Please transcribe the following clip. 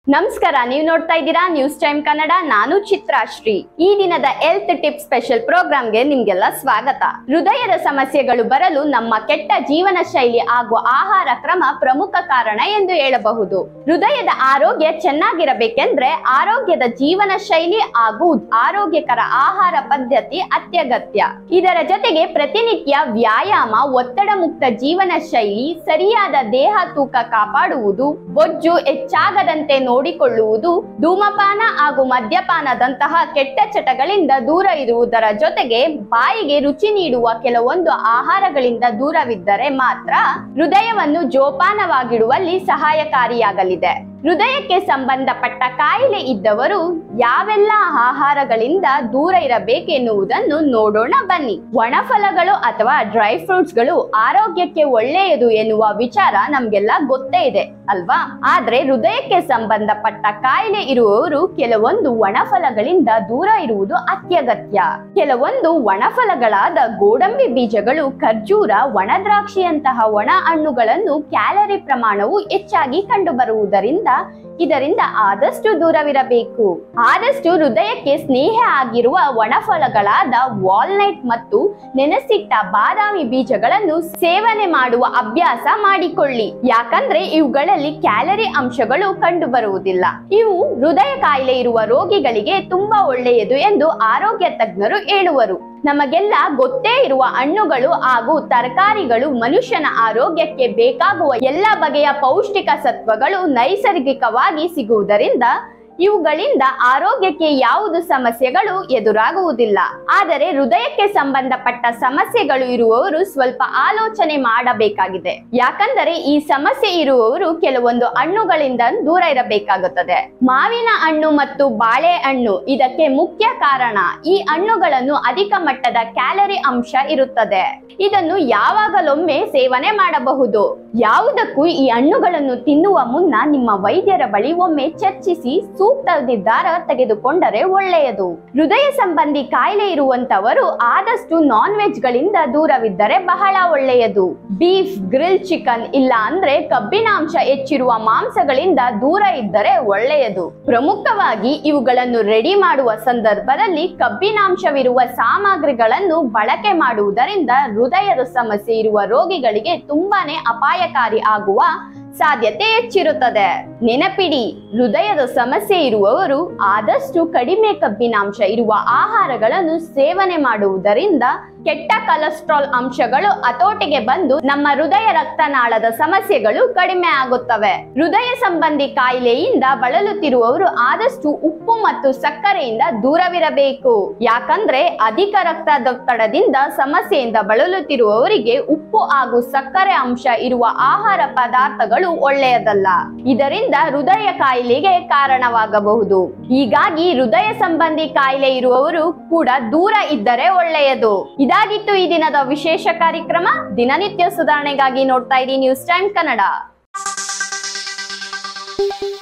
ನಮಸ್ಕಾರ ನೀವು ನೋಡ್ತಾ ಇದ್ದೀರಾ ನ್ಯೂಸ್ ಟೈಮ್ ಕನ್ನಡ ನಾನು ಚಿತ್ರಾಶ್ರೀ ಈ ದಿನದ ಹೆಲ್ತ್ ಟಿಪ್ ಸ್ಪೆಷಲ್ ಪ್ರೋಗ್ರಾಮ್ಗೆ ನಿಮ್ಗೆಲ್ಲ ಸ್ವಾಗತ ಹೃದಯದ ಸಮಸ್ಯೆಗಳು ಬರಲು ನಮ್ಮ ಕೆಟ್ಟ ಜೀವನ ಶೈಲಿ ಹಾಗೂ ಆಹಾರ ಕ್ರಮ ಪ್ರಮುಖ ಕಾರಣ ಎಂದು ಹೇಳಬಹುದು ಹೃದಯದ ಆರೋಗ್ಯ ಚೆನ್ನಾಗಿರಬೇಕೆಂದ್ರೆ ಆರೋಗ್ಯದ ಜೀವನ ಶೈಲಿ ಹಾಗೂ ಆರೋಗ್ಯಕರ ಆಹಾರ ಪದ್ಧತಿ ಅತ್ಯಗತ್ಯ ಇದರ ಜೊತೆಗೆ ಪ್ರತಿನಿತ್ಯ ವ್ಯಾಯಾಮ ಒತ್ತಡ ಮುಕ್ತ ಜೀವನ ಶೈಲಿ ಸರಿಯಾದ ದೇಹ ತೂಕ ಕಾಪಾಡುವುದು ಬೊಜ್ಜು ಹೆಚ್ಚಾಗದಂತೆ ನೋಡಿಕೊಳ್ಳುವುದು ಧೂಮಪಾನ ಹಾಗೂ ಮದ್ಯಪಾನದಂತಹ ಕೆಟ್ಟ ಚಟಗಳಿಂದ ದೂರ ಇರುವುದರ ಜೊತೆಗೆ ಬಾಯಿಗೆ ರುಚಿ ನೀಡುವ ಕೆಲವೊಂದು ಆಹಾರಗಳಿಂದ ದೂರವಿದ್ದರೆ ಮಾತ್ರ ಹೃದಯವನ್ನು ಜೋಪಾನವಾಗಿಡುವಲ್ಲಿ ಸಹಾಯಕಾರಿಯಾಗಲಿದೆ ಹೃದಯಕ್ಕೆ ಸಂಬಂಧಪಟ್ಟ ಕಾಯಿಲೆ ಇದ್ದವರು ಯಾವೆಲ್ಲ ಆಹಾರಗಳಿಂದ ದೂರ ಇರಬೇಕೆನ್ನುವುದನ್ನು ನೋಡೋಣ ಬನ್ನಿ ಒಣಫಲಗಳು ಅಥವಾ ಡ್ರೈ ಫ್ರೂಟ್ಸ್ಗಳು ಆರೋಗ್ಯಕ್ಕೆ ಒಳ್ಳೆಯದು ಎನ್ನುವ ವಿಚಾರ ನಮ್ಗೆಲ್ಲ ಗೊತ್ತೇ ಇದೆ ಅಲ್ವಾ ಆದ್ರೆ ಹೃದಯಕ್ಕೆ ಸಂಬಂಧಪಟ್ಟ ಕಾಯಿಲೆ ಇರುವವರು ಕೆಲವೊಂದು ಒಣಫಲಗಳಿಂದ ದೂರ ಇರುವುದು ಅತ್ಯಗತ್ಯ ಕೆಲವೊಂದು ಒಣಫಲಗಳಾದ ಗೋಡಂಬಿ ಬೀಜಗಳು ಖರ್ಜೂರ ಒಣದ್ರಾಕ್ಷಿಯಂತಹ ಒಣ ಹಣ್ಣುಗಳನ್ನು ಕ್ಯಾಲರಿ ಪ್ರಮಾಣವು ಹೆಚ್ಚಾಗಿ ಕಂಡುಬರುವುದರಿಂದ ಇದರಿಂದ ಆದಷ್ಟು ದೂರವಿರಬೇಕು ಆದಷ್ಟು ಹೃದಯಕ್ಕೆ ಸ್ನೇಹ ಆಗಿರುವ ಒಣಫಲಗಳಾದ ವಾಲ್ನಟ್ ಮತ್ತು ನೆನೆಸಿಟ್ಟ ಬಾದಾಮಿ ಬೀಜಗಳನ್ನು ಸೇವನೆ ಮಾಡುವ ಅಭ್ಯಾಸ ಮಾಡಿಕೊಳ್ಳಿ ಯಾಕಂದ್ರೆ ಇವುಗಳಲ್ಲಿ ಕ್ಯಾಲರಿ ಅಂಶಗಳು ಕಂಡು ಬರುವುದಿಲ್ಲ ಇವು ಹೃದಯ ಕಾಯಿಲೆ ಇರುವ ರೋಗಿಗಳಿಗೆ ತುಂಬಾ ಒಳ್ಳೆಯದು ಎಂದು ಆರೋಗ್ಯ ತಜ್ಞರು ಹೇಳುವರು ನಮಗೆಲ್ಲ ಗೊತ್ತೇ ಇರುವ ಹಣ್ಣುಗಳು ಹಾಗೂ ತರಕಾರಿಗಳು ಮನುಷ್ಯನ ಆರೋಗ್ಯಕ್ಕೆ ಬೇಕಾಗುವ ಎಲ್ಲ ಬಗೆಯ ಪೌಷ್ಟಿಕ ಸತ್ವಗಳು ನೈಸರ್ಗಿಕವಾಗಿ ಸಿಗುವುದರಿಂದ ಇವುಗಳಿಂದ ಆರೋಗ್ಯಕ್ಕೆ ಯಾವುದು ಸಮಸ್ಯೆಗಳು ಎದುರಾಗುವುದಿಲ್ಲ ಆದರೆ ಹೃದಯಕ್ಕೆ ಸಂಬಂಧಪಟ್ಟ ಸಮಸ್ಯೆಗಳು ಇರುವವರು ಸ್ವಲ್ಪ ಆಲೋಚನೆ ಮಾಡಬೇಕಾಗಿದೆ ಯಾಕಂದರೆ ಈ ಸಮಸ್ಯೆ ಇರುವವರು ಕೆಲವೊಂದು ಹಣ್ಣುಗಳಿಂದ ದೂರ ಇರಬೇಕಾಗುತ್ತದೆ ಮಾವಿನ ಹಣ್ಣು ಮತ್ತು ಬಾಳೆಹಣ್ಣು ಇದಕ್ಕೆ ಮುಖ್ಯ ಕಾರಣ ಈ ಹಣ್ಣುಗಳನ್ನು ಅಧಿಕ ಮಟ್ಟದ ಕ್ಯಾಲರಿ ಅಂಶ ಇರುತ್ತದೆ ಇದನ್ನು ಯಾವಾಗಲೊಮ್ಮೆ ಸೇವನೆ ಮಾಡಬಹುದು ಯಾವುದಕ್ಕೂ ಈ ಹಣ್ಣುಗಳನ್ನು ತಿನ್ನುವ ಮುನ್ನ ನಿಮ್ಮ ವೈದ್ಯರ ಬಳಿ ಒಮ್ಮೆ ಚರ್ಚಿಸಿ ಸೂಕ್ತ ನಿರ್ಧಾರ ತೆಗೆದುಕೊಂಡರೆ ಒಳ್ಳೆಯದು ಹೃದಯ ಸಂಬಂಧಿ ಕಾಯಿಲೆ ಇರುವಂತವರು ಆದಷ್ಟು ನಾನ್ ವೆಜ್ ಗಳಿಂದ ದೂರವಿದ್ದರೆ ಬಹಳ ಒಳ್ಳೆಯದು ಬೀಫ್ ಗ್ರಿಲ್ ಚಿಕನ್ ಇಲ್ಲ ಅಂದ್ರೆ ಕಬ್ಬಿನಾಂಶ ಹೆಚ್ಚಿರುವ ಮಾಂಸಗಳಿಂದ ದೂರ ಇದ್ದರೆ ಒಳ್ಳೆಯದು ಪ್ರಮುಖವಾಗಿ ಇವುಗಳನ್ನು ರೆಡಿ ಮಾಡುವ ಸಂದರ್ಭದಲ್ಲಿ ಕಬ್ಬಿನಾಂಶವಿರುವ ಸಾಮಗ್ರಿಗಳನ್ನು ಬಳಕೆ ಮಾಡುವುದರಿಂದ ಹೃದಯದ ಸಮಸ್ಯೆ ಇರುವ ರೋಗಿಗಳಿಗೆ ತುಂಬಾನೇ ಅಪಾಯಕಾರಿ ಆಗುವ ಸಾಧ್ಯತೆ ಹೆಚ್ಚಿರುತ್ತದೆ ನೆನಪಿಡಿ ಹೃದಯದ ಸಮಸ್ಯೆ ಇರುವವರು ಆದಷ್ಟು ಕಡಿಮೆ ಕಬ್ಬಿನಾಂಶ ಇರುವ ಆಹಾರಗಳನ್ನು ಸೇವನೆ ಮಾಡುವುದರಿಂದ ಕೆಟ್ಟ ಕೊಲೆಸ್ಟ್ರಾಲ್ ಅಂಶಗಳು ಹತೋಟಿಗೆ ಬಂದು ನಮ್ಮ ಹೃದಯ ರಕ್ತನಾಳದ ಸಮಸ್ಯೆಗಳು ಕಡಿಮೆ ಆಗುತ್ತವೆ ಹೃದಯ ಸಂಬಂಧಿ ಕಾಯಿಲೆಯಿಂದ ಬಳಲುತ್ತಿರುವವರು ಆದಷ್ಟು ಉಪ್ಪು ಮತ್ತು ಸಕ್ಕರೆಯಿಂದ ದೂರವಿರಬೇಕು ಯಾಕಂದ್ರೆ ಅಧಿಕ ರಕ್ತದೊತ್ತಡದಿಂದ ಸಮಸ್ಯೆಯಿಂದ ಬಳಲುತ್ತಿರುವವರಿಗೆ ಉಪ್ಪು ಹಾಗೂ ಸಕ್ಕರೆ ಅಂಶ ಇರುವ ಆಹಾರ ಪದಾರ್ಥಗಳು ಒಳ್ಳೆಯದಲ್ಲ ಇದರಿಂದ ಹೃದಯ ಕಾಯಿಲೆಗೆ ಕಾರಣವಾಗಬಹುದು ಹೀಗಾಗಿ ಹೃದಯ ಸಂಬಂಧಿ ಕಾಯಿಲೆ ಇರುವವರು ಕೂಡ ದೂರ ಇದ್ದರೆ ಒಳ್ಳೆಯದು ಇದಾಗಿತ್ತು ಈ ದಿನದ ವಿಶೇಷ ಕಾರ್ಯಕ್ರಮ ದಿನನಿತ್ಯ ಸುಧಾರಣೆಗಾಗಿ ನೋಡ್ತಾ ಇರಿ ನ್ಯೂಸ್ ಟೈಮ್ ಕನ್ನಡ